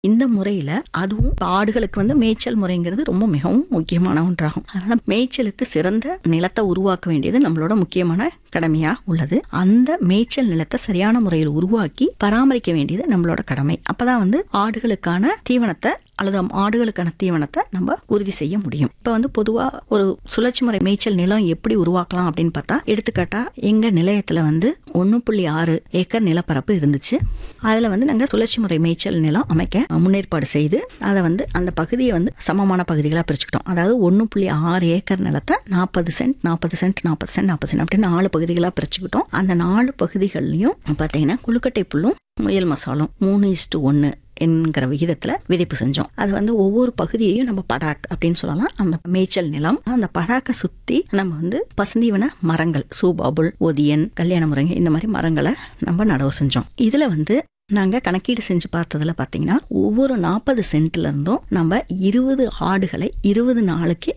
இந்த முறையில அதுவும் ஆடுகளுக்கு வந்து மேய்ச்சல் முறைங்கிறது ரொம்ப மிகவும் முக்கியமான ஒன்றாகும் அதனால மேய்ச்சலுக்கு சிறந்த நிலத்தை உருவாக்க வேண்டியது நம்மளோட முக்கியமான கடமையா உள்ளது அந்த மேய்ச்சல் நிலத்தை சரியான முறையில் உருவாக்கி பராமரிக்க வேண்டியது நம்மளோட கடமை அப்பதான் வந்து ஆடுகளுக்கான தீவனத்தை அல்லது ஆடுகளுக்கான தீவனத்தை நம்ம உறுதி செய்ய முடியும் இப்போ வந்து பொதுவா ஒரு சுழற்சி முறை மேய்ச்சல் நிலம் எப்படி உருவாக்கலாம் அப்படின்னு பார்த்தா எடுத்துக்காட்டா எங்க நிலையத்துல வந்து ஒன்று புள்ளி ஆறு ஏக்கர் நிலப்பரப்பு இருந்துச்சு அதுல வந்து நாங்க சுழற்சி முறை மேய்ச்சல் நிலம் அமைக்க முன்னேற்பாடு செய்து அதை வந்து அந்த பகுதியை வந்து சமமான பகுதிகளாக பிரிச்சுக்கிட்டோம் அதாவது ஒன்று புள்ளி ஆறு ஏக்கர் நிலத்தை நாற்பது சென்ட் நாற்பது சென்ட் நாற்பது சென்ட் நாற்பது சென்ட் அப்படின்னு நாலு பகுதிகளாக பிரிச்சுக்கிட்டோம் அந்த நாலு பகுதிகள்லையும் பார்த்தீங்கன்னா குளுக்கட்டை புல்லும் முயல் மசாலும் மூணு இஸ்டு ஒன்று என்கிற விகிதத்துல விதைப்பு செஞ்சோம் அது வந்து ஒவ்வொரு பகுதியையும் நம்ம படாக் அப்படின்னு சொல்லலாம் அந்த மேய்ச்சல் நிலம் அந்த படாக்கை சுத்தி நம்ம வந்து பசுந்தீவன மரங்கள் சூபாபுல் ஒதியன் கல்யாண முருங்கை இந்த மாதிரி மரங்களை நம்ம நடவு செஞ்சோம் இதுல வந்து நாங்க கணக்கீடு செஞ்சு பார்த்ததுல பாத்தீங்கன்னா ஒவ்வொரு நாற்பது சென்ட்ல இருந்தும் நம்ம இருபது ஆடுகளை இருபது நாளைக்கு